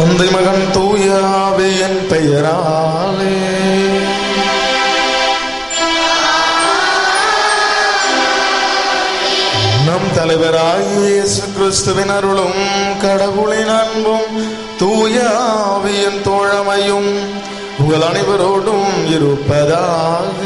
தந்தை மகன் தூயாவே என் பெயராலே நம் தலைவராகிய இயேசு கிறிஸ்துவின் அருளும் கடவுளின் அன்பும் தூயாவியின் தோழமையும் உங்கள் அனைவரோடும் இருப்பதாக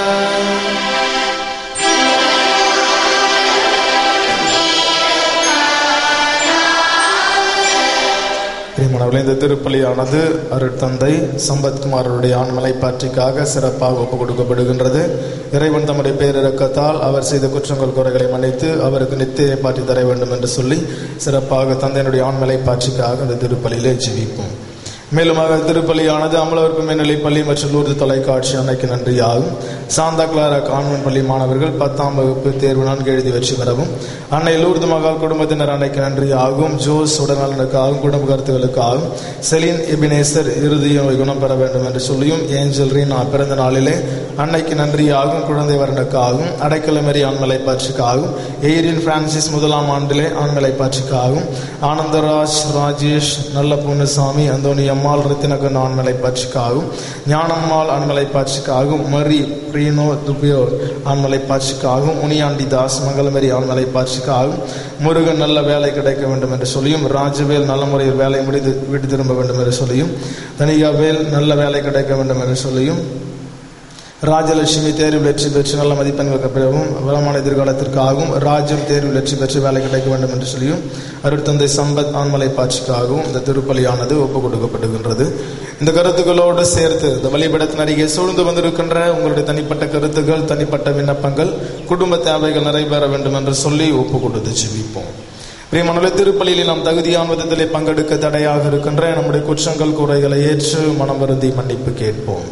பிரியமானவர்களே இந்த திருப்பலியானது அருட்தந்தை சம்பத்குமாரருடைய ஆண்மலை பாற்றிக்காக சிறப்பாக ஒப்புக் கொடுக்கப்படுகின்றது இறைவன் தம்முடைய பேரிறக்கத்தால் அவர் செய்த குற்றங்கள் குறைகளை மன்னித்து அவருக்கு நித்தியை பாற்றி தர வேண்டும் என்று சொல்லி சிறப்பாக தந்தையினுடைய ஆண்மலை பாற்றிக்காக இந்த திருப்பலியிலே ஜீவிப்போம் மேலுமாக திருப்பலியானது அமலவர்ப்பு மேல்நிலைப் பள்ளி மற்றும் லூர்து தொலைக்காட்சி அன்னைக்கு நன்றியாகும் சாந்தா கிளாரா கான்வென்ட் பள்ளி மாணவர்கள் பத்தாம் வகுப்பு தேர்வு நான்கு எழுதி வெற்றி பெறவும் அன்னை லூர்து மகால் குடும்பத்தினர் அன்னைக்கு நன்றியாகும் ஜோஸ் உடல்நலனுக்காகவும் குடும்ப கருத்துகளுக்காகவும் செலின் எபினேசர் இறுதி நோய் குணம் பெற வேண்டும் என்று சொல்லியும் ஏஞ்சல் ரீனா பிறந்த நாளிலே அன்னைக்கு நன்றியாகும் குழந்தை வரனுக்காகவும் அடைக்கலமெறி ஆண்மலை பயிற்சிக்காகவும் எயிரின் பிரான்சிஸ் முதலாம் ஆண்டிலே ஆண்மலை பயிற்சிக்காகவும் ஆனந்தராஜ் ராஜேஷ் நல்ல பொன்னுசாமி அந்தோனி அம்மாள் ரத்தினகன் ஆண்மலை பயிற்சிக்காகவும் ஞானம்மாள் ஆண்மலை பயிற்சிக்காகவும் மரி பிரீனோ துபியோ ஆண்மலை பயிற்சிக்காகவும் முனியாண்டி தாஸ் மங்களமெரி ஆண்மலை பயிற்சிக்காகவும் முருகன் நல்ல வேலை கிடைக்க வேண்டும் என்று சொல்லியும் ராஜவேல் நல்ல முறையில் வேலை முடித்து வீட்டு திரும்ப வேண்டும் என்று சொல்லியும் தனியாவேல் நல்ல வேலை கிடைக்க வேண்டும் என்று சொல்லியும் ராஜலட்சுமி தேர்வில் வெற்றி பெற்று நல்ல மதிப்பெண் பெறவும் வளமான எதிர்காலத்திற்காகவும் ராஜ்யம் தேர்வில் வெற்றி பெற்று வேலை கிடைக்க வேண்டும் என்று சொல்லியும் அருட்தந்தை சம்பத் ஆண்மலை பாட்சிக்காகவும் இந்த திருப்பலியானது ஒப்புக் கொடுக்கப்படுகின்றது இந்த கருத்துக்களோடு சேர்த்து இந்த வழிபடத்தின் அருகே சூழ்ந்து வந்திருக்கின்ற உங்களுடைய தனிப்பட்ட கருத்துக்கள் தனிப்பட்ட விண்ணப்பங்கள் குடும்ப தேவைகள் நிறைவேற வேண்டும் என்று சொல்லி ஒப்புக் கொடுத்து ஜெபிப்போம் பிரியமானவர்களே திருப்பலியில் நாம் தகுதியான விதத்திலே பங்கெடுக்க தடையாக இருக்கின்ற நம்முடைய குற்றங்கள் குறைகளை ஏற்று மனம் வருந்தி மன்னிப்பு கேட்போம்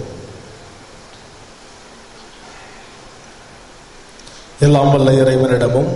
எல்லாம் வல்ல இறைவனிடமும்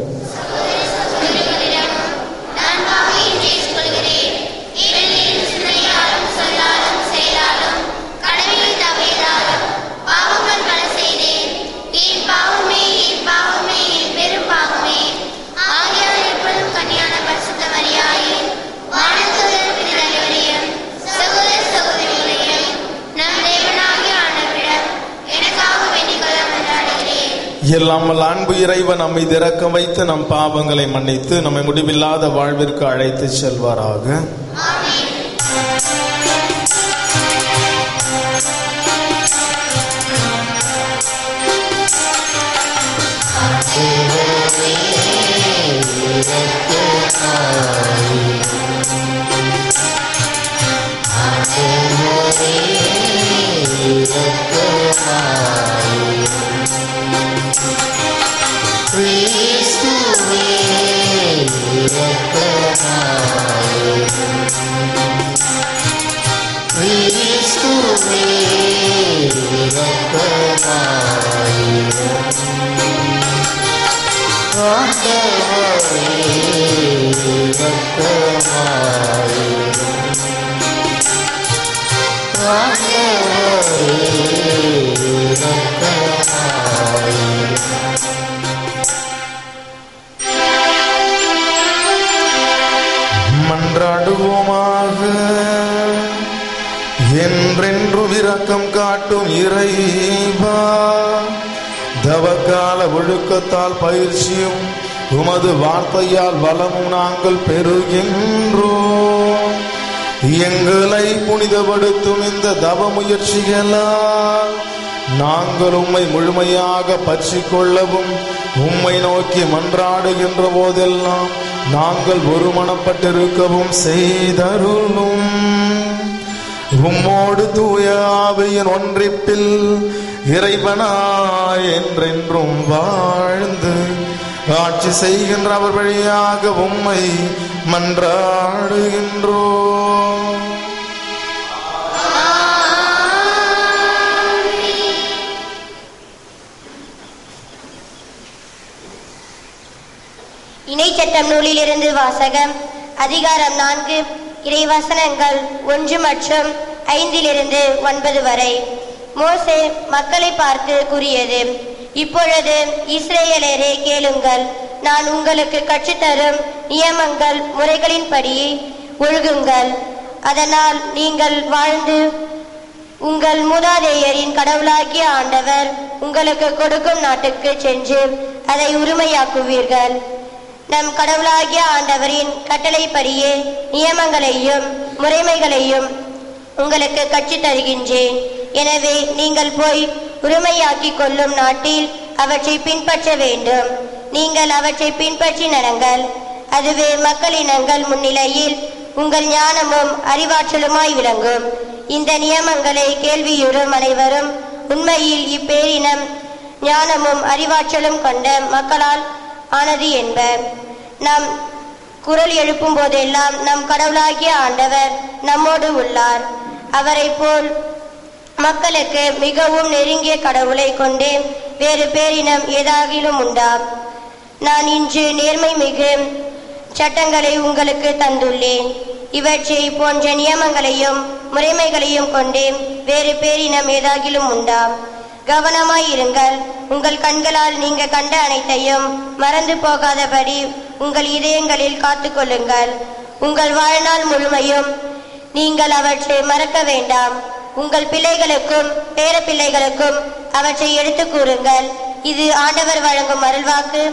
நான் பாவியை ஏற்றுக்கொள்கிறேன். ஏனெனில் சிந்தனையாலும், சொல்லாலும், செயலாலும், கடமையில் தவறியதாலும் பாவங்கள் பல செய்தேன். என் பாவமே, என் பாவமே, என் பெரும் பாவமே. ஆகையால் எப்பொழுதும் கன்னியான பரிசுத்த மரியாயே, வானதூதர் பிதற்றலைவரையும், சகோதர சகோதரிகளையும், நம் தேவனாகிய ஆண்டவரிடம் எனக்காக வேண்டிக் கொள்ள மன்றாடுகிறேன் எல்லாம் வல்ல அன்பு இறைவன் நம்மை திறக்க வைத்து நம் பாவங்களை மன்னித்து நம்மை முடிவில்லாத வாழ்விற்கு அழைத்து செல்வாராக மன்றாடுவோமாக என்றென்று விரக்கம் காட்டும் இறைவா தவக்கால ஒழுக்கத்தால் பயிற்சியும் உமது வார்த்தையால் வளமும் நாங்கள் பெறுகின்றோம் எங்களை புனிதப்படுத்தும் இந்த தவ முயற்சிகளால் நாங்கள் உம்மை முழுமையாக பற்றிக் கொள்ளவும் உம்மை நோக்கி மன்றாடுகின்ற போதெல்லாம் நாங்கள் ஒருமனப்பட்டிருக்கவும் செய்தருளும் உம்மோடு தூய ஆவியின் ஒன்றிப்பில் இறைவனாய் என்றென்றும் வாழ்ந்து ஆட்சி செய்கின்ற அவர் வழியாக உம்மை மன்றாடுகின்றோம் இணைச்சட்டம் நூலிலிருந்து வாசகம் அதிகாரம் நான்கு இறைவசனங்கள் ஒன்று மற்றும் ஐந்திலிருந்து ஒன்பது வரை மோசே மக்களை பார்த்து கூறியது இப்பொழுது இஸ்ரேலரே கேளுங்கள் நான் உங்களுக்கு கற்றுத்தரும் நியமங்கள் முறைகளின்படி ஒழுகுங்கள் அதனால் நீங்கள் வாழ்ந்து உங்கள் மூதாதையரின் கடவுளாகிய ஆண்டவர் உங்களுக்கு கொடுக்கும் நாட்டுக்கு சென்று அதை உரிமையாக்குவீர்கள் நம் கடவுளாகிய ஆண்டவரின் கட்டளைப்படியே நியமங்களையும் முறைமைகளையும் உங்களுக்கு கற்றுத் தருகின்றேன் எனவே நீங்கள் போய் உரிமையாக்கிக் கொள்ளும் நாட்டில் அவற்றை பின்பற்ற வேண்டும் நீங்கள் அவற்றை பின்பற்றி நடங்கள் அதுவே மக்களினங்கள் முன்னிலையில் உங்கள் ஞானமும் அறிவாற்றலுமாய் விளங்கும் இந்த நியமங்களை கேள்வியுறும் அனைவரும் உண்மையில் இப்பேரினம் ஞானமும் அறிவாற்றலும் கொண்ட மக்களால் ஆனது என்பர் நாம் குரல் எழுப்பும் போதெல்லாம் நம் கடவுளாகிய ஆண்டவர் நம்மோடு உள்ளார் அவரைப் போல் மக்களுக்கு மிகவும் நெருங்கிய கடவுளை கொண்டு வேறு பேரினம் ஏதாகிலும் உண்டா நான் இன்று நேர்மை மிகு சட்டங்களை உங்களுக்கு தந்துள்ளேன் இவற்றை போன்ற நியமங்களையும் முறைமைகளையும் கொண்டு வேறு பேரினம் ஏதாகிலும் உண்டா கவனமாயிருங்கள் உங்கள் கண்களால் நீங்க கண்ட அனைத்தையும் மறந்து போகாதபடி உங்கள் இதயங்களில் காத்துக்கொள்ளுங்கள் உங்கள் வாழ்நாள் முழுமையும் நீங்கள் அவற்றை மறக்க வேண்டாம் உங்கள் பிள்ளைகளுக்கும் பேர பிள்ளைகளுக்கும் அவற்றை எடுத்துக் கூறுங்கள் இது ஆண்டவர் வழங்கும் அருள்வாக்கு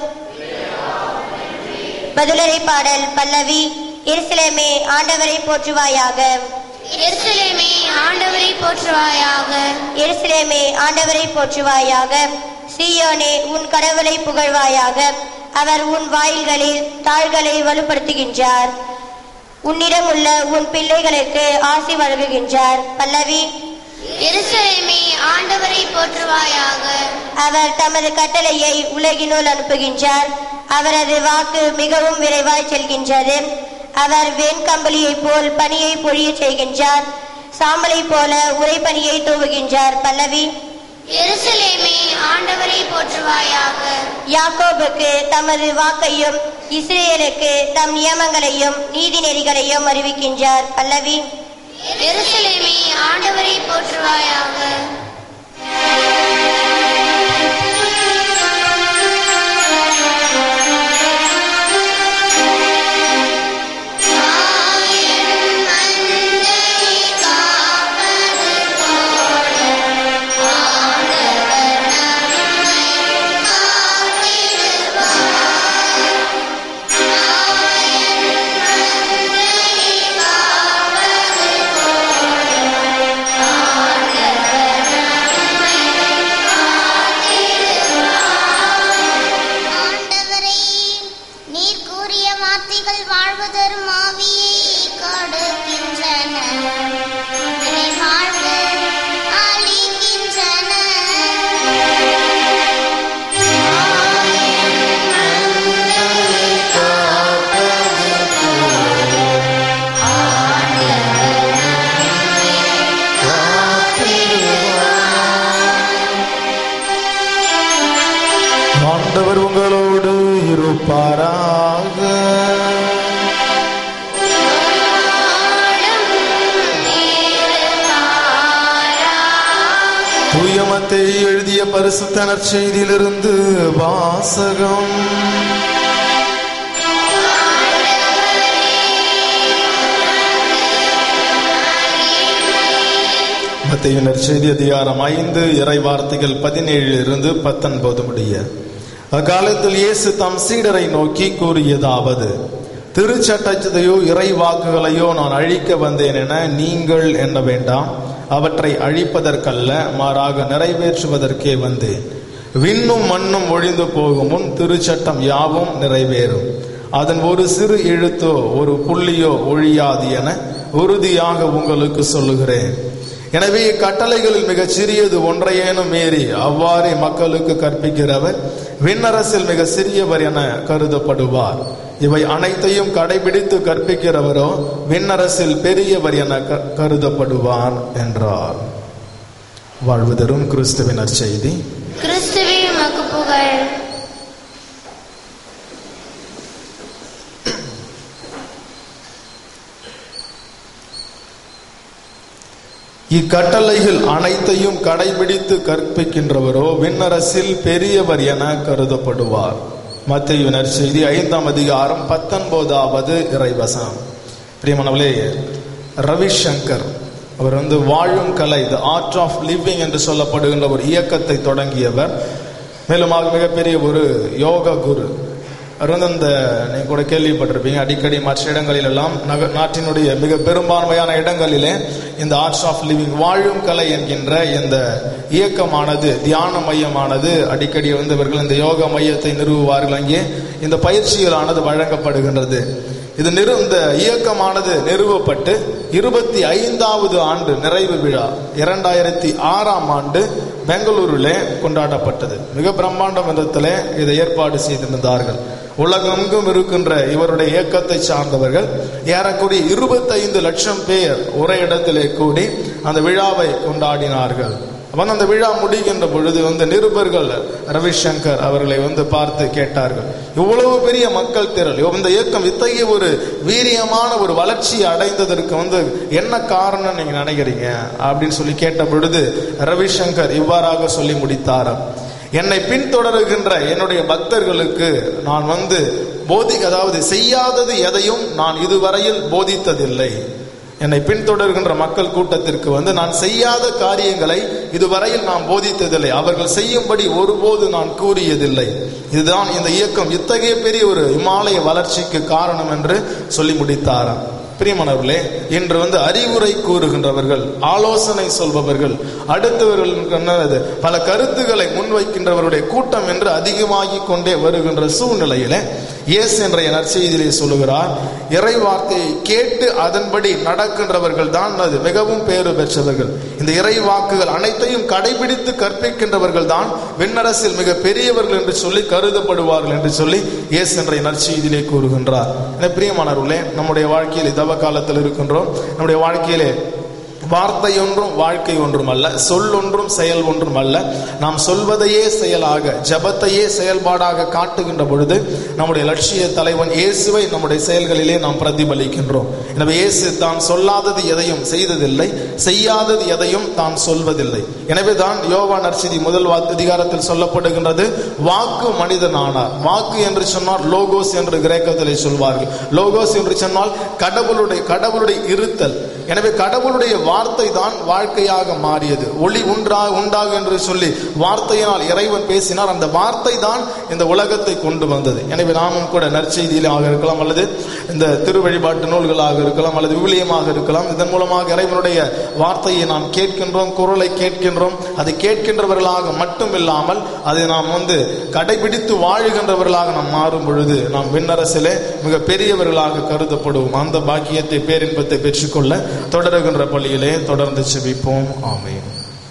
பதிலுரை பாடல் பல்லவி எருசலேமே ஆண்டவரை போற்றுவாயாக எருசலேமே ஆண்டவரை போற்றுவாயாக எருசலேமே ஆண்டவரை போற்றுவாயாக சீயோனே உன் கடவுளை புகழ்வாயாக அவர் உன் வாயில்களில் தாள்களை வலுப்படுத்துகின்றார் உன்னிடம் உள்ள உன் பிள்ளைகளுக்கு ஆசி வழங்குகின்றார் பல்லவி எருசலேமே ஆண்டவரை போற்றுவாயாக அவர் தமது கட்டளையை உலகினுள் அனுப்புகின்றார் அவரது வாக்கு மிகவும் விரைவாய் செல்கின்றது அவர் வெண்கம்பளியைப் போல் பனியை பொழியச் செய்கின்றார் சாம்பலைப் போல உரைப்பனியை தூவுகின்றார் பல்லவி எருசலேமே ஆண்டவரை போற்றுவாயாக யாக்கோபுக்கு தமது வாக்கையும் இஸ்ரேலுக்கு தம் நியமங்களையும் நீதி நெறிகளையும் அறிவிக்கின்றார் பல்லவி எருசலேமே ஆண்டவரை போற்றுவாயாக ஆண்டவரே நீர் கூறிய வார்த்தைகள் வாழ்வு தரும் ஆவியை கொடுக்கின்றன இதனை வாழ்வு அளிக்கின்றன ஆண்டவர் உங்களோடு இருப்பாராக தூயமத்தை எழுதிய பரிசுத்த நற்செய்தியிலிருந்து வாசகம் மத்திய நற்செய்தி அதிகாரம் ஐந்து இறை வார்த்தைகள் பதினேழிலிருந்து பத்தொன்பது முடிய அக்காலத்தில் இயேசு தம் சீடரை நோக்கி கூறியதாவது திருச்சட்டத்தையோ இறை வாக்குகளையோ நான் அழிக்க வந்தேன் என நீங்கள் எண்ண வேண்டாம் அவற்றை அழிப்பதற்கல்ல மாறாக நிறைவேற்றுவதற்கே வந்தேன் விண்ணும் மண்ணும் ஒழிந்து போகும் முன் திருச்சட்டம் யாவும் நிறைவேறும் அதன் ஒரு சிறு எழுத்தோ ஒரு புள்ளியோ ஒழியாது என உறுதியாக உங்களுக்கு சொல்லுகிறேன் எனவே இக்கட்டளைகளில் மிகச் சிறியது ஒன்றையேனும் மீறி அவ்வாறே மக்களுக்கு கற்பிக்கிறவர் விண்ணரசில் மிக சிறியவர் என கருதப்படுவார் இவை அனைத்தையும் கடைபிடித்து கற்பிக்கிறவரோ விண்ணரசில் பெரியவர் என க- கருதப்படுவார் என்றார் வாழ்வு தரும் கிறிஸ்துவினர் செய்தி கிறிஸ்துவே உமக்கு புகழ் இக்கட்டளைகள் அனைத்தையும் கடைபிடித்து கற்பிக்கின்றவரோ விண்ணரசில் பெரியவர் என கருதப்படுவார் மத்திய நற்செய்தி ஐந்தாம் அதிகாரம் பத்தொன்பதாவது இறைவசனம் பிரியமானவர்களே ரவிசங்கர் அவர் வந்து வாழும் கலை த ஆர்ட் ஆஃப் லிவிங் என்று சொல்லப்படுகின்ற ஒரு இயக்கத்தை தொடங்கியவர் மேலும் அவர் மிகப்பெரிய ஒரு யோகா குரு அவர் வந்து அந்த நீங்க கூட கேள்விப்பட்டிருப்பீங்க அடிக்கடி மற்ற இடங்களில் எல்லாம் நக நாட்டினுடைய மிக பெரும்பான்மையான இடங்களிலே இந்த ஆர்ட்ஸ் ஆஃப் லிவிங் வாழும் கலை என்கின்ற இந்த இயக்கமானது தியான மையமானது அடிக்கடி வந்து இவர்கள் இந்த யோகா மையத்தை நிறுவுவார்கள் அங்கே இந்த பயிற்சிகளானது வழங்கப்படுகின்றது இது நிறு இந்த இயக்கமானது நிறுவப்பட்டு இருபத்தி ஐந்தாவது ஆண்டு நிறைவு விழா இரண்டாயிரத்தி ஆறாம் ஆண்டு பெங்களூரிலே கொண்டாடப்பட்டது மிக பிரம்மாண்ட விதத்திலே இதை ஏற்பாடு செய்திருந்தார்கள் உலகெங்கும் இருக்கின்ற இவருடைய இயக்கத்தை சார்ந்தவர்கள் ஏறக்குறைய இருபத்தைந்து லட்சம் பேர் ஒரே இடத்திலே கூடி அந்த விழாவை கொண்டாடினார்கள் வந்து அந்த விழா முடிகின்ற பொழுது வந்து நிருபர்கள் ரவிசங்கர் அவர்களை வந்து பார்த்து கேட்டார்கள் இவ்வளவு பெரிய மக்கள் திரள் இந்த இயக்கம் இத்தகைய ஒரு வீரியமான ஒரு வளர்ச்சி அடைந்ததற்கு வந்து என்ன காரணம் நீங்க நினைக்கிறீங்க அப்படின்னு சொல்லி கேட்ட பொழுது ரவிசங்கர் இவ்வாறாக சொல்லி முடித்தாராம் என்னை பின்தொடருகின்ற என்னுடைய பக்தர்களுக்கு நான் வந்து போதி அதாவது செய்யாதது எதையும் நான் இதுவரையில் போதித்ததில்லை என்னை பின்தொடர்கின்ற மக்கள் கூட்டத்திற்கு வந்து நான் செய்யாத காரியங்களை இதுவரையில் நான் போதித்ததில்லை அவர்கள் செய்யும்படி ஒருபோது நான் கூறியதில்லை இதுதான் இந்த இயக்கம் இத்தகைய பெரிய ஒரு இமாலய வளர்ச்சிக்கு காரணம் என்று சொல்லி முடித்தாராம் பிரியமானவர்களே இன்று வந்து அறிவுரை கூறுகின்றவர்கள் ஆலோசனை சொல்பவர்கள் அடுத்தவர்கள் என்னது, பல கருத்துக்களை முன்வைக்கின்றவருடைய கூட்டம் என்று அதிகமாகி கொண்டே வருகின்ற சூழ்நிலையில இயேசு என்ற நற்செய்தியிலே சொல்லுகிறார் இறை வார்த்தையை கேட்டு அதன்படி நடக்கின்றவர்கள் தான் அது மிகவும் பேறு பெற்றவர்கள் இந்த இறை வாக்குகள் அனைத்தையும் கடைபிடித்து கற்பிக்கின்றவர்கள் தான் விண்ணரசில் மிக பெரியவர்கள் என்று சொல்லி கருதப்படுவார்கள் என்று சொல்லி இயேசு என்ற நற்செய்தியிலே கூறுகின்றார் என பிரியமானவர்களே நம்முடைய வாழ்க்கையில் தவ காலத்தில் இருக்கின்றோம் நம்முடைய வாழ்க்கையிலே வார்த்தை ஒன்றும் வாழ்க்கை ஒன்றும் அல்ல சொல் ஒன்றும் செயல் ஒன்றும் அல்ல நாம் சொல்வதையே செயலாக ஜபத்தையே செயல்பாடாக காட்டுகின்ற பொழுது நம்முடைய லட்சிய தலைவன் இயேசுவை நம்முடைய செயல்களிலே நாம் பிரதிபலிக்கின்றோம் எனவே இயேசு தான் சொல்லாதது எதையும் செய்ததில்லை செய்யாதது எதையும் தான் சொல்வதில்லை எனவே தான் யோவா நற்செய்தி முதல் வா- அதிகாரத்தில் சொல்லப்படுகின்றது வாக்கு மனிதன் ஆனார் வாக்கு என்று சொன்னால் லோகோஸ் என்று கிரேக்கத்திலே சொல்வார்கள் லோகோஸ் என்று சொன்னால் கடவுளுடைய கடவுளுடைய இருத்தல் எனவே கடவுளுடைய வார்த்தை தான் வாழ்க்கையாக மாறியது ஒளி உண்டா உண்டாக என்று சொல்லி வார்த்தையினால் இறைவன் பேசினார் அந்த வார்த்தை தான் இந்த உலகத்தை கொண்டு வந்தது எனவே நாமும் கூட நற்செய்தியிலாக இருக்கலாம் அல்லது இந்த திரு வழிபாட்டு நூல்களாக இருக்கலாம் அல்லது விவிலியமாக இருக்கலாம் இதன் மூலமாக இறைவனுடைய வார்த்தையை நாம் கேட்கின்றோம் குரலை கேட்கின்றோம் அதை கேட்கின்றவர்களாக மட்டும் இல்லாமல் அதை நாம் வந்து கடைபிடித்து வாழுகின்றவர்களாக நாம் மாறும் பொழுது நாம் விண்ணரசிலே மிக பெரியவர்களாக கருதப்படுவோம் அந்த பாக்கியத்தை பேரின்பத்தை பெற்றுக்கொள்ள தொடருகின்ற பள்ளியிலே தொடர்ந்து செபிப்போம் ஆமென்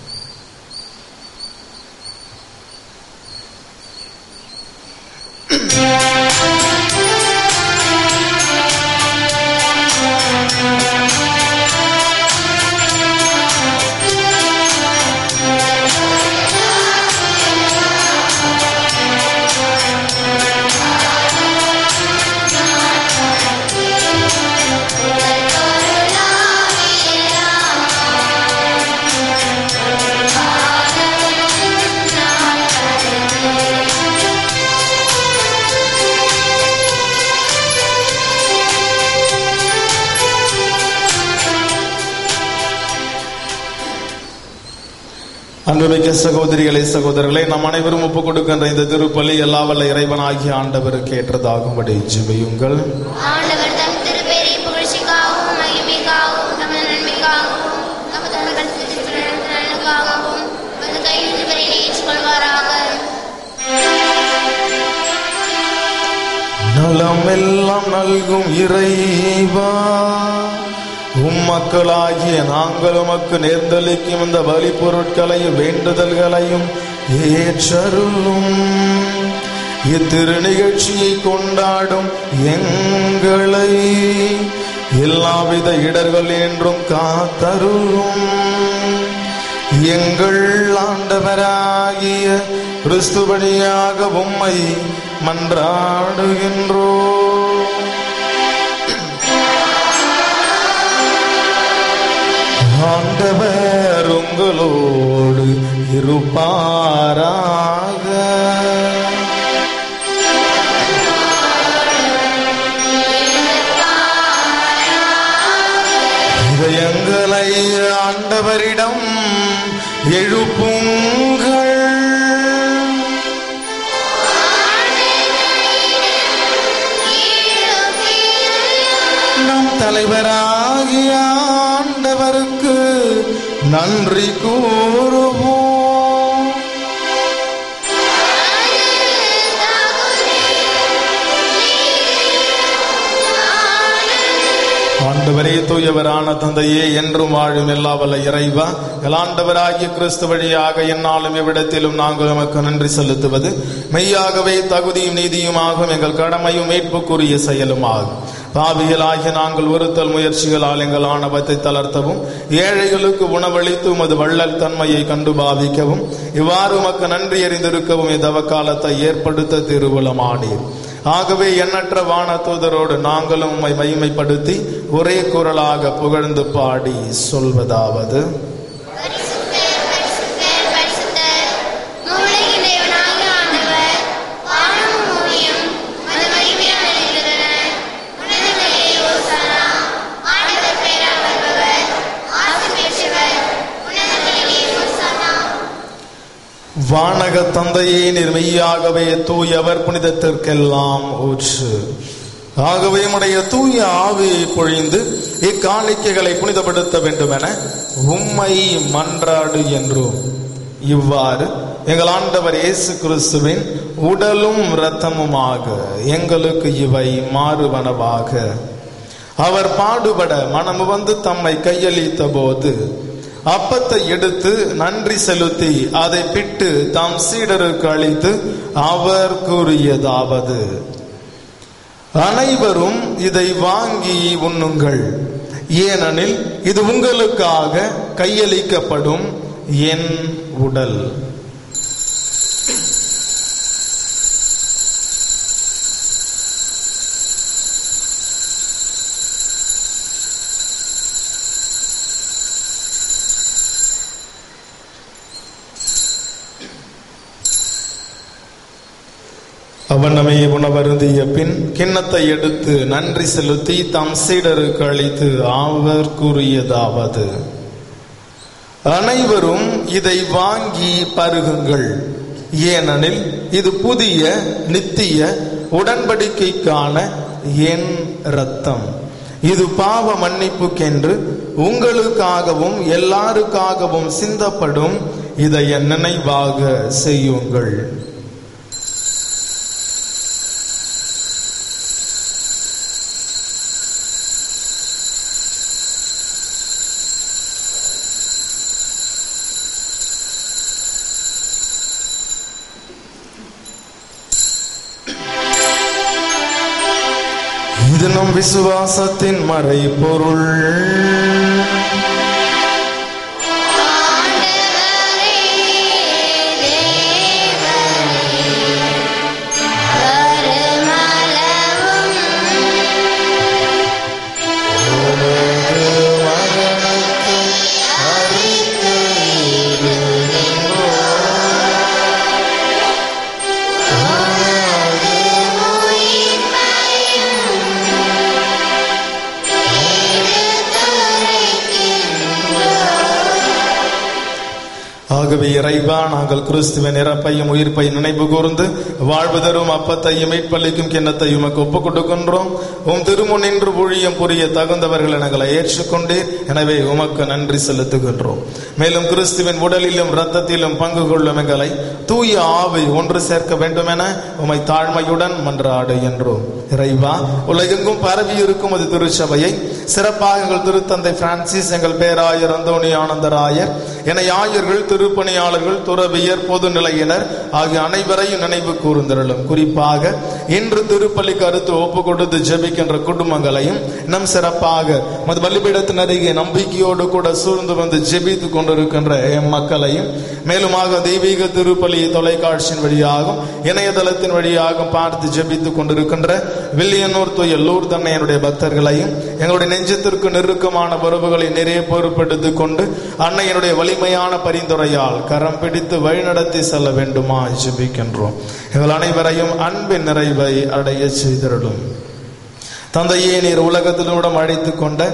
அன்புமிக்க சகோதரிகளே சகோதரர்களே நம் அனைவரும் ஒப்புக் கொடுக்கின்ற இந்த திருப்பலி எல்லா வல்ல இறைவனாகிய ஆண்டவருக்கு ஏற்றதாகும்படி ஜெபியுங்கள் ஆண்டவர் தம் திருப்பெரிய புகழ்ச்சிக்காகவும் மகிமைக்காகவும் தமது நன்மைக்காகவும் தமது நலனுக்காகவும் நலனுக்காகவும் வந்து கையில் பெரிய ஏற்றுக்கொள்வாராக நலம் எல்லாம் நல்கும் இறைவா உம் மக்களாகிய நாங்கள் உமக்கு நேர்ந்தளிக்கும் இந்த பலி பொருட்களையும் வேண்டுதல்களையும் ஏற்றருளும் இத்திரு நிகழ்ச்சியை கொண்டாடும் எங்களை எல்லாவித இடர்கள் என்றும் காத்தருளும் எங்கள் ஆண்டவராகிய கிறிஸ்துபடியாக உம்மை மன்றாடுகின்றோ ஆண்டவர் உங்களோடு இருப்பாராக ஆண்டவராகிய ஆண்டவரிடம் எழுப்புங்கள் நம் தலைவராகிய ஆண்டவருக்கு நன்றி கூறுவோம் ஆண்டவரே தூயவரான தந்தையே என்றும் வாழும் எல்லா வல்ல இறைவா ஆண்டவராகிய கிறிஸ்து வழியாக என்னாலும் இவ்விடத்திலும் நாங்கள் உமக்கு நன்றி செலுத்துவது மெய்யாகவே தகுதியும் நீதியுமாகும் எங்கள் கடமையும் மீட்புக்குரிய செயலுமாகும் பாவியலாகிய நாங்கள் ஒருத்தல் முயற்சிகளால் எங்கள் ஆணவத்தை தளர்த்தவும் ஏழைகளுக்கு உணவளித்து உமது வள்ளல் தன்மையை கண்டு பாவிக்கவும் இவ்வாறு உமக்கு நன்றி அறிந்திருக்கவும் இந்த காலத்தை ஏற்படுத்த திருவுளமானீர் ஆகவே எண்ணற்ற வானதூதரோடு நாங்களும் உம்மை மகிமைப்படுத்தி ஒரே குரலாக புகழ்ந்து பாடி சொல்வதாவது பரிசுத்தர், பரிசுத்தர், பரிசுத்தர். மூவுலகின் தேவனாகிய ஆண்டவர், வானமும் பூமியும் உமது மகிமையால் நிறைந்துள்ளன. உன்னதங்களிலே ஓசானா. ஆண்டவர் பெயரால் வருபவர், ஆசி பெற்றவர். உன்னதங்களிலே ஓசானா. வானக தந்தையே நீர் மெய்யாகவே தூயவர் புனிதத்திற்கெல்லாம் ஊற்று ஆகவே உடைய தூய ஆவியை பொழிந்து இக்காணிக்கைகளை புனிதப்படுத்த வேண்டுமென உம்மை மன்றாடு என்றோம் இவ்வாறு எங்கள் ஆண்டவர் இயேசு கிறிஸ்துவின் உடலும் இரத்தமுமாக எங்களுக்கு இவை மாறுவனவாக அவர் பாடுபட மனமு வந்து தம்மை கையளித்த போது அப்பத்தை எடுத்து நன்றி செலுத்தி அதை பிட்டு தாம் சீடருக்கு அளித்து அவர் கூறியதாவது அனைவரும் இதை வாங்கி உண்ணுங்கள் ஏனெனில் இது உங்களுக்காக கையளிக்கப்படும் என் உடல் அவனமே உணவருந்திய பின் கிண்ணத்தை எடுத்து நன்றி செலுத்தி தம் சீடருக்கு அளித்து அவர் கூறியதாவது அனைவரும் இதை வாங்கி பருகுங்கள் ஏனெனில் இது புதிய நித்திய உடன்படிக்கைக்கான என் இரத்தம் இது பாவ மன்னிப்புக்கென்று உங்களுக்காகவும் எல்லாருக்காகவும் சிந்தப்படும் இதை என் நினைவாக செய்யுங்கள் இது நம் விசுவாசத்தின் மறைபொருள் ஆண்டவரே, தேவனே, வருமளவும் ஆகவே இறைவா நாங்கள் கிறிஸ்துவின் இறப்பையும் உயிர்ப்பையும் நினைவு கூர்ந்து வாழ்வு தரும் அப்பத்தையும் மீட்பளிக்கும் கிண்ணத்தையும் உமக்கு ஒப்புக் கொடுக்கின்றோம் உம் திருமுன் நின்று ஊழியம் புரிய தகுந்தவர்களை நாங்களை ஏற்றுக்கொண்டீர் எனவே உமக்கு நன்றி செலுத்துகின்றோம் மேலும் கிறிஸ்துவின் உடலிலும் இரத்தத்திலும் பங்கு கொள்ளும் எங்களை தூய ஆவை ஒன்று சேர்க்க வேண்டும் என உமை தாழ்மையுடன் மன்றாடு என்றோம் இறைவா உலகெங்கும் பரவி இருக்கும் அது திருச்சபையை சிறப்பாக எங்கள் திருத்தந்தை பிரான்சிஸ் எங்கள் பேராயர் அந்தோணி ஆனந்தராயர் என ஆயர்கள் திருப்பணியாளர்கள் துறவியர் பொதுநிலையினர் ஆகிய அனைவரையும் நினைவு கூர்ந்திருளும் குறிப்பாக இன்று திருப்பலி கருத்து ஒப்பு கொடுத்து ஜெபிக்கின்ற குடும்பங்களையும் நம் சிறப்பாக மது பலிபீடத்தின் அருகே நம்பிக்கையோடு கூட சூழ்ந்து வந்து ஜெபித்து கொண்டிருக்கின்ற எம் மக்களையும் மேலுமாக தெய்வீக திருப்பலி தொலைக்காட்சியின் வழியாகவும் இணையதளத்தின் வழியாகவும் பார்த்து ஜெபித்துக் கொண்டிருக்கின்ற வில்லியனூர் தூய லூர் தன்னையனுடைய பக்தர்களையும் எங்களுடைய நெஞ்சத்திற்கு நெருக்கமான உறவுகளை நிறைய பொறுப்பெடுத்துக் கொண்டு அன்னையனுடைய வலிமையான பரிந்துரையால் கரம் பிடித்து வழிநடத்தி செல்ல வேண்டுமா ஜெபிக்கின்றோம் எங்கள் அனைவரையும் அன்பின் நிறைவை அடைய செய்திருளும் தந்தையே நீர் உலகத்திலூடம் அழைத்து கொண்ட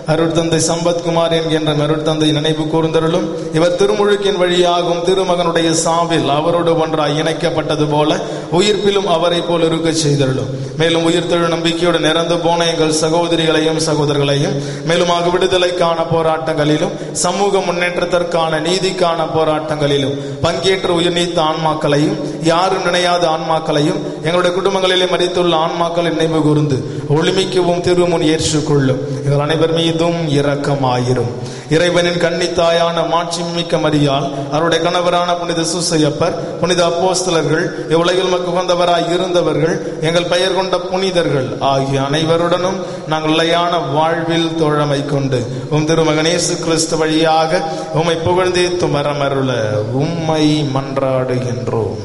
அருட்தந்தை சம்பத்குமார் என்கின்ற அருட்தந்தை நினைவு கூர்ந்தருளும் இவர் திருமுழுக்கின் வழியாகும் திருமகனுடைய சாவில் அவரோடு ஒன்றாய் இணைக்கப்பட்டது போல உயிர்ப்பிலும் அவரை போல் இருக்க செய்தருளும் மேலும் உயிர்த்தெழு நம்பிக்கையுடன் இறந்து போன எங்கள் சகோதரிகளையும் சகோதரர்களையும் மேலும் ஆக விடுதலைக்கான போராட்டங்களிலும் சமூக முன்னேற்றத்திற்கான நீதிக்கான போராட்டங்களிலும் பங்கேற்று உயிர் நீத்த ஆன்மாக்களையும் யாரும் நினையாத ஆன்மாக்களையும் எங்களுடைய குடும்பங்களிலே மறித்துள்ள ஆன்மாக்களை நினைவு கூர்ந்து ஒளிமிக்கவும் திருமுன் ஏற்றுக்கொள்ளும் எங்கள் அனைவர் மீதும் இரக்கமாயிரும் இறைவனின் கன்னித்தாயான மாட்சிமிக்க மரியால் அவருடைய கணவரான புனித சூசையப்பர் புனித அப்போஸ்தலர்கள் இவ்வுலகில் மக்கு வந்தவராய் இருந்தவர்கள் எங்கள் பெயர் கொண்ட புனிதர்கள் ஆகிய அனைவருடனும் நாங்கள் நிலையான வாழ்வில் தோழமை கொண்டு உம் திருமகனேசு கிறிஸ்து வழியாக உம்மை புகழ்ந்தேத்து மரமருள உம்மை மன்றாடுகின்றோம்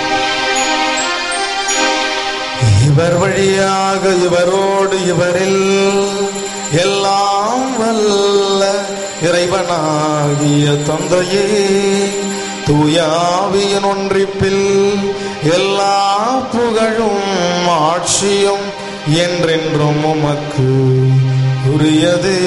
இவர் வழியாக இவரோடு இவரில் எல்லாம் வல்ல இறைவனாகிய தந்தையே தூயாவியின் ஒன்றிப்பில் எல்லா புகழும் ஆட்சியும் என்றென்றும் உமக்கு உரியதே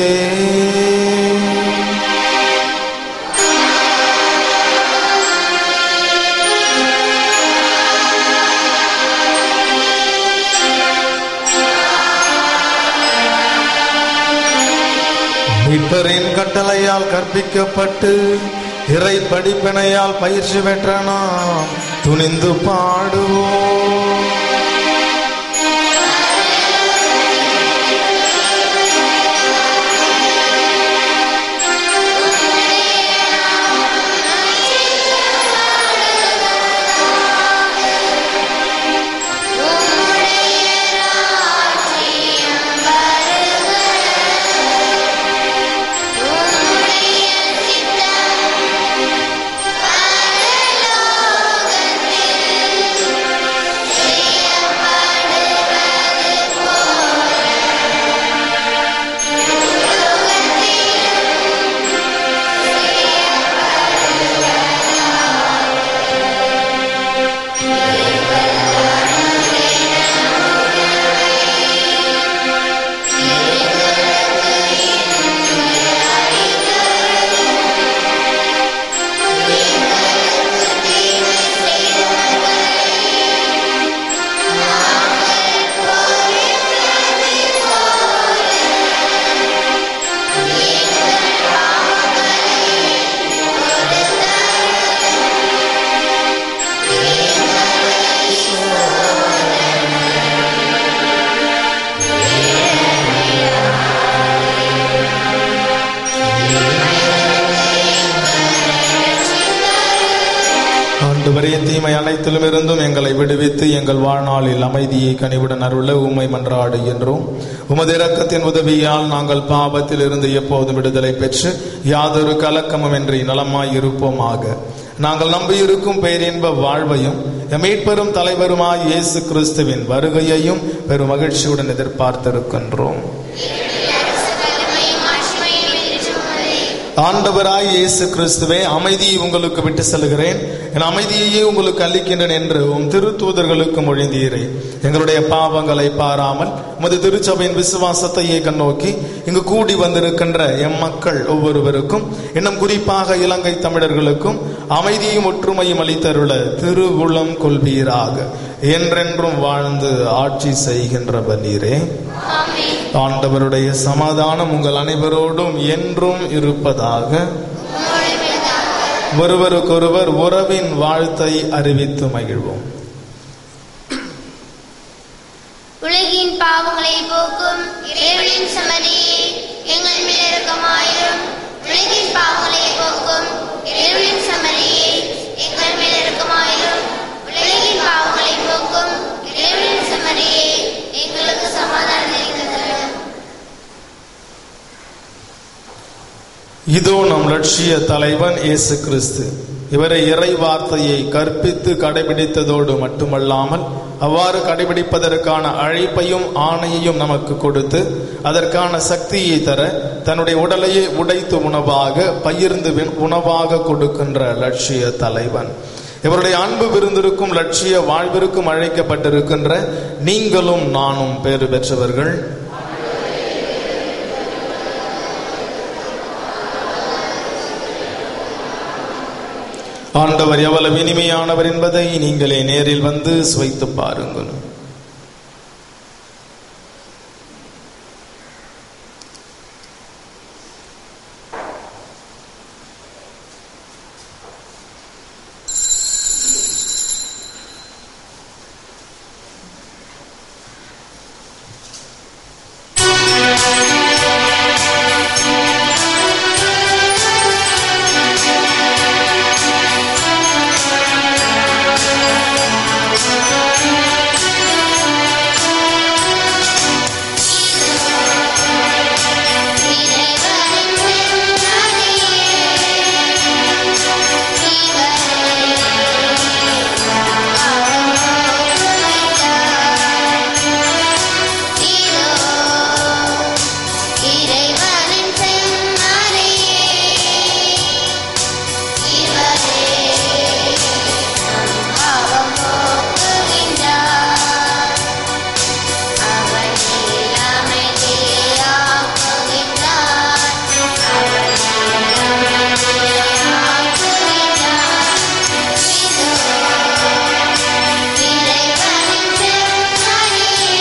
மீட்பரின் கட்டளையால் கற்பிக்கப்பட்டு இறை படிப்பினையால் பயிற்சி பெற்ற நாம் துணிந்து பாடுவோம் ஆண்டவரே தீமை அனைத்திலும் இருந்தும் எங்களை விடுவித்து எங்கள் வாழ்நாளில் அமைதியை கனிவுடன் அருள உம்மை மன்றாடுகின்றோம் உமது இரக்கத்தின் உதவியால் நாங்கள் பாவத்தில் இருந்து எப்போதும் விடுதலை பெற்று யாதொரு கலக்கமும் இன்றி நலமாய் இருப்போமாக நாங்கள் நம்பியிருக்கும் பேரின்ப வாழ்வையும் எம் மீட்பெரும் தலைவருமாய் இயேசு கிறிஸ்துவின் வருகையையும் பெரும் மகிழ்ச்சியுடன் எதிர்பார்த்திருக்கின்றோம் ஆண்டவராய் இயேசு கிறிஸ்துவே அமைதியை உங்களுக்கு விட்டு செல்கிறேன் என் அமைதியையே உங்களுக்கு அளிக்கின்றேன் என்று உம் திருத்தூதர்களுக்கு மொழிந்தீரே எங்களுடைய பாவங்களை பாராமல் உமது திருச்சபையின் விசுவாசத்தையே கண்ணோக்கி இங்கு கூடி வந்திருக்கின்ற எம் மக்கள் ஒவ்வொருவருக்கும் இன்னும் குறிப்பாக இலங்கை தமிழர்களுக்கும் அமைதியும் ஒற்றுமையும் அளித்தருள திருவுளம் கொள்வீராக என்றென்றும் வாழ்ந்து ஆட்சி செய்கின்றவர் நீரே ஆண்டவருடைய சமாதானம் உங்கள் அனைவரோடும் என்றும் இருப்பதாக ஒருவருக்கொருவர் உறவின் வாழ்த்தை அறிவித்து மகிழ்வோம் உலகின் பாவங்களை போக்கும் இறைவனின் சமதியே எங்கள் மேல் இரக்கமாயிரும் உலகின் பாவங்களை போக்கும் இறைவனின் சமதியே எங்கள் மேல் இரக்கமாயிரும் உலகின் பாவங்களை போக்கும் இறைவனின் சமதியே எங்களுக்கு சமாதானம் அளிக்கிறது இதோ நம் லட்சிய தலைவன் இயேசு கிறிஸ்து இவரை இறை வார்த்தையை கற்பித்து கடைபிடித்ததோடு மட்டுமல்லாமல் அவ்வாறு கடைபிடிப்பதற்கான அழைப்பையும் ஆணையையும் நமக்கு கொடுத்து அதற்கான சக்தியை தர தன்னுடைய உடலையே உடைத்து உணவாக பகிர்ந்து வி- உணவாக கொடுக்கின்ற லட்சிய தலைவன் இவருடைய அன்பு விருந்திருக்கும் லட்சிய வாழ்விற்கும் அழைக்கப்பட்டிருக்கின்ற நீங்களும் நானும் பேறு பெற்றவர்கள் ஆண்டவர் எவ்வளவு இனிமையானவர் என்பதை நீங்களே நேரில் வந்து சுவைத்து பாருங்கள் இறைவனின் செம்மறியே இவரே பாவம் போக்குகின்றார் அவர் அமைதியாக்குகின்றார் அவர் அமைதியாக்குகின்றார் இதோ இறைவனின் செம்மறியே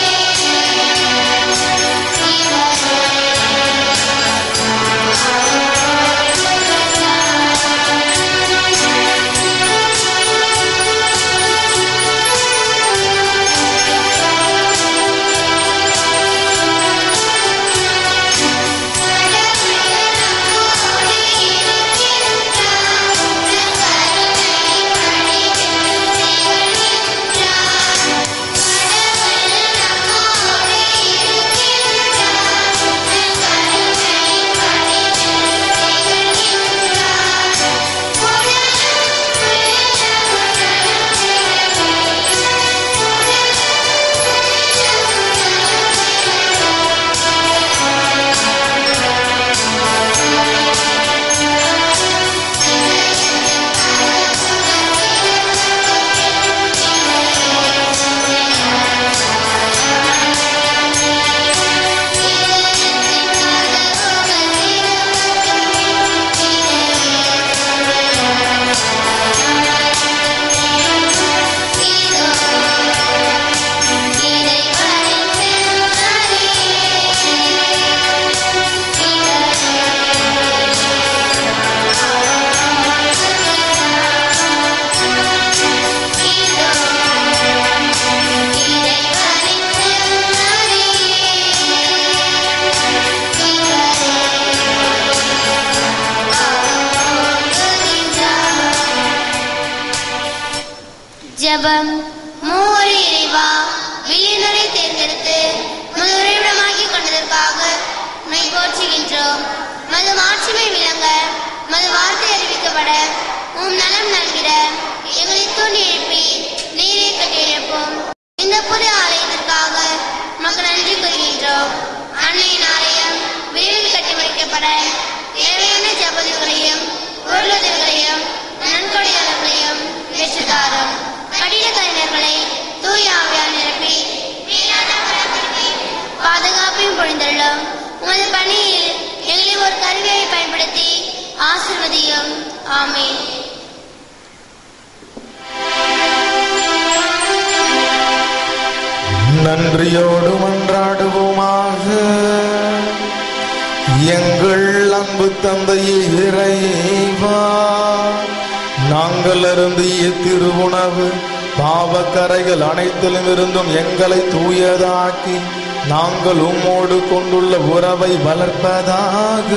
ஜபம் மூவரு இறைவா வில்லியனரை தேர்ந்தெடுத்து மது உறைவிடமாக்கி கொண்டதற்காக உன்னை போற்றுகின்றோம் மது மாட்சிமை விளங்க மது வார்த்தை அறிவிக்கப்பட உம் நலம் நல்கிட எங்களை தூண்டி எழுப்பி நீரை கட்டி எழுப்போம் இந்த புது ஆலயத்திற்காக மக்கள் நன்றி கூறுகின்றோம் அன்னையின் ஆலயம் விரைவில் கட்டி முடிக்கப்பட தேவையான ஜபதிகளையும் பொருளுதவிகளையும் நன்கொடையாளர்களையும் பெற்றுத்தாரும் கட்டிட கலைஞர்களை தூய ஆவியால் நிரப்பி மேலான பராமரிப்பை, பாதுகாப்பையும் பொழிந்துள்ளோம் உமது பணியில் எங்களை ஒரு கருவியை பயன்படுத்தி ஆசிர்வதியும் ஆமென் நன்றியோடு மன்றாடுவோமாக எங்கள் அன்பு தந்தையே இறைவா நாங்கள் அருந்திய திருவுணவு பாவக்கரைகள் அனைத்திலும் இருந்தும் எங்களை தூயதாக்கி நாங்கள் உம்மோடு கொண்டுள்ள உறவை வளர்ப்பதாக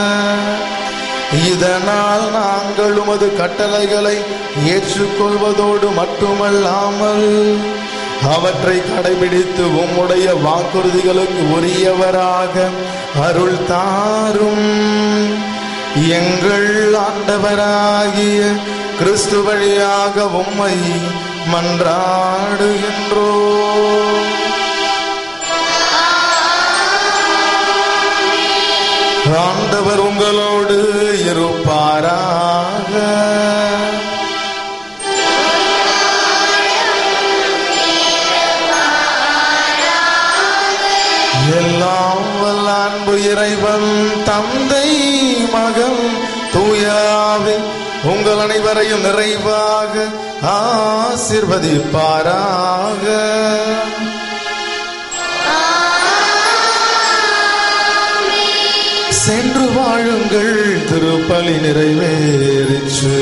இதனால் நாங்கள் உமது கட்டளைகளை ஏற்றுக்கொள்வதோடு மட்டுமல்லாமல் அவற்றை கடைபிடித்து உம்முடைய வாக்குறுதிகளுக்கு உரியவராக அருள் தாரும் எங்கள் ஆண்டவராகிய கிறிஸ்து வழியாக உம்மை மன்றாடுகின்றோ ஆண்டவர் உங்களோடு இருப்பாராக எல்லாம் வல்ல அன்பு இறைவன் தந்தை மகன் தூயாவி உங்கள் அனைவரையும் நிறைவாக ஆசிர்வதிப்பாராக சென்று வாழுங்கள் திருப்பலி நிறைவேறிற்று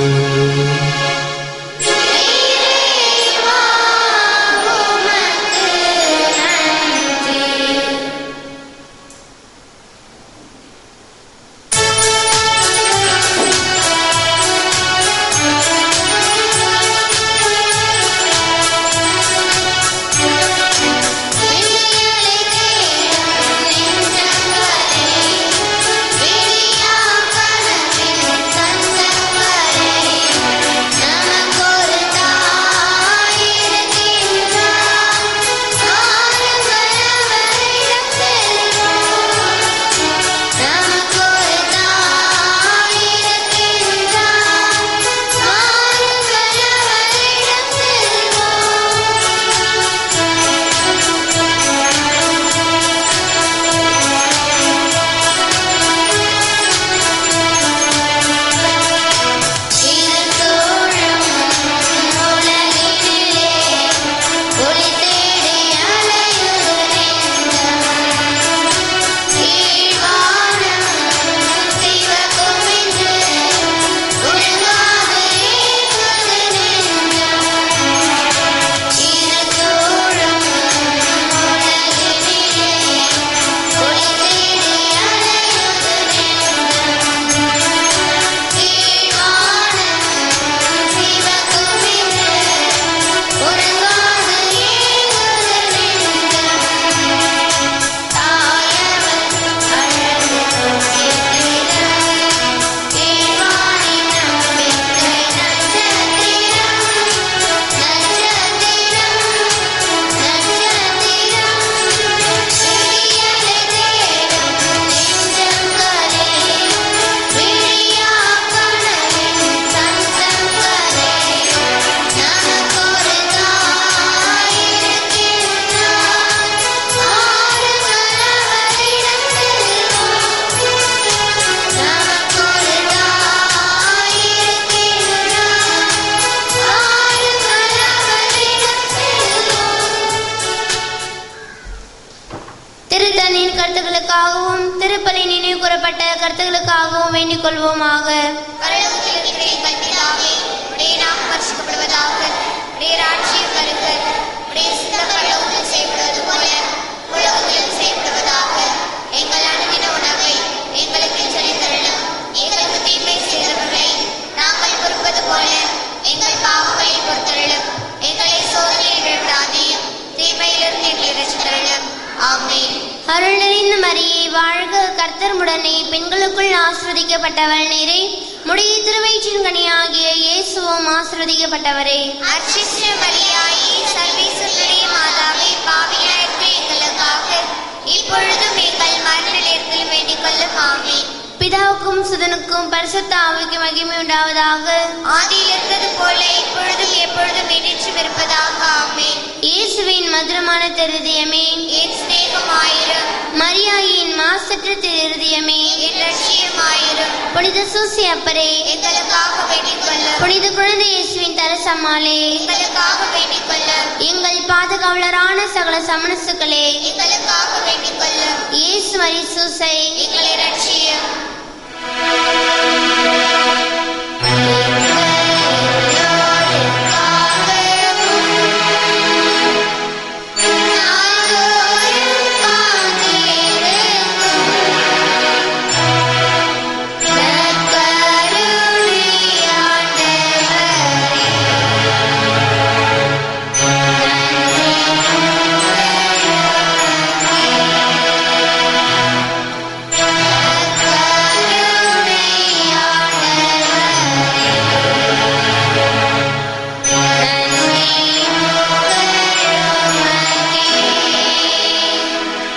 திருத்தனின் கருத்துக்களுக்காகவும் திருப்பலி நினைவு கூறப்பட்ட கருத்துக்களுக்காகவும் வேண்டிக் கொள்வோமாக பரலோகத்தில் இருக்கிற எங்கள் பிதாவே, உடைய நாமம் பரிசுத்தப்படுவதாக. உடைய ராஜ்யம் வருக. உடைய சித்தம் பரலோகத்தில் செய்யப்படுவது போல உலகத்திலும் செய்யப்படுவதாக. எங்கள் அனுதின உணவை எங்களுக்கு செலுத்தருளும். எங்களுக்கு தீமை செய்தவர்களை நாங்கள் பொறுப்பது போல எங்கள் பாவங்களை பொறுத்தருளும். எங்களை சோதனையில் விழவிடாதேயும் தீமையிலிருந்து எங்களை ரட்சித்தருளும். ஆமென் அருள் நிறைந்த மரியே வாழ்க கர்த்தர் உடனே பெண்களுக்குள் ஆசிரதிக்கப்பட்டவள் நீரே முடிய திருவயிற்றின் கனியாகிய இயேசுவும் ஆசிரதிக்கப்பட்டவரே அர்ச்சிஷ்ட மரியாயே சர்வேஸ்வரனுடைய மாதாவே பாவியாயிருக்க எங்களுக்காக இப்பொழுதும் எங்கள் மரண நேரத்தில் வேண்டிக் கொள்ளும் ஆமென் பிதாவுக்கும் சுதனுக்கும் பரிசுத்த ஆவிக்கு மகிமை உண்டாவதாக ஆதியில் இருந்தது போல இப்பொழுதும் எப்பொழுதும் என்றும் இருப்பதாக ஆமென் இயேசுவின் மதுரமான திருதயமே என் சிநேகமாயிரும் மரியாயின் மாசற்ற திருதயமே என் லட்சியமாயிரும் புனித சூசி அப்பரே எங்களுக்காக வேண்டிக் கொள்ளும் புனித குழந்தை இயேசுவின் தரசம்மாளே எங்களுக்காக வேண்டிக் கொள்ளும் எங்கள் பாதுகாவலரான சகல சமணசுக்களே எங்களுக்காக வேண்டிக் கொள்ளும் இயேசு மரி சூசை எங்களை ரட்சியும்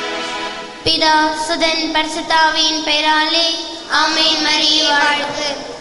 பிதா சுதன் பரிசுத்தாவின் பெயராலே ஆமென் மரியே வாழ்க